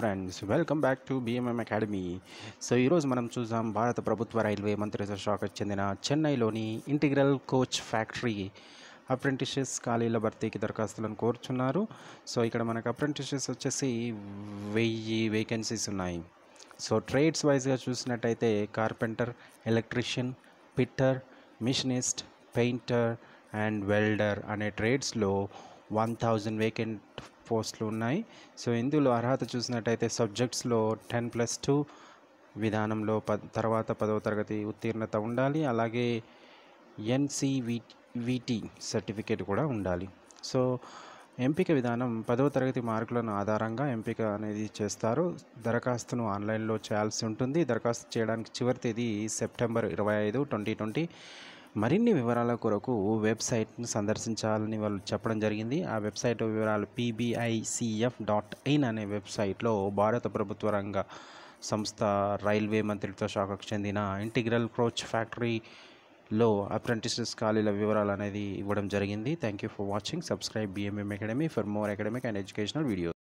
friends welcome back to BMM academy so ఈరోజు మనం చూద్దాం భారత ప్రభుత్వ రైల్వే మంత్రిత్వ శాఖకు చెందిన చెన్నైలోని ఇంటిగ్రల్ కోచ్ ఫ్యాక్టరీ అప్రెంటిషెస్ ఖాళీల భర్తీకి దరఖాస్తులను కోరుచున్నారు సో ఇక్కడ మనకు అప్రెంటిషెస్ వచ్చేసి వెయ్యి వేకెన్సీస్ ఉన్నాయి సో ట్రేడ్స్ వైజ్గా చూసినట్టయితే carpenter electrician fitter machinist painter and welder అనే ట్రేడ్స్లో వన్ థౌజండ్ వేకెంట్ పోస్టులు ఉన్నాయి సో ఇందులో అర్హత చూసినట్టయితే సబ్జెక్ట్స్లో టెన్ ప్లస్ టూ విధానంలో ప తర్వాత పదవ తరగతి ఉత్తీర్ణత ఉండాలి అలాగే ఎన్సివి విటి సర్టిఫికేట్ కూడా ఉండాలి సో ఎంపిక విధానం పదవ తరగతి మార్కులను ఆధారంగా ఎంపిక అనేది చేస్తారు దరఖాస్తును ఆన్లైన్లో చేయాల్సి ఉంటుంది దరఖాస్తు చేయడానికి చివరి తేదీ సెప్టెంబర్ ఇరవై ఐదు ట్వంటీ ట్వంటీ మరిన్ని వివరాల కొరకు వెబ్సైట్ను సందర్శించాలని వాళ్ళు చెప్పడం జరిగింది ఆ వెబ్సైట్ వివరాలు పీబీఐసిఎఫ్ డాట్ ఇన్ అనే వెబ్సైట్లో భారత ప్రభుత్వ రంగ సంస్థ రైల్వే మంత్రిత్వ శాఖకు చెందిన ఇంటిగ్రల్ క్రోచ్ ఫ్యాక్టరీలో అప్రెంటిసెస్ ఖాళీల వివరాలు అనేది ఇవ్వడం జరిగింది thank you for watching subscribe BMM academy for more academic and educational videos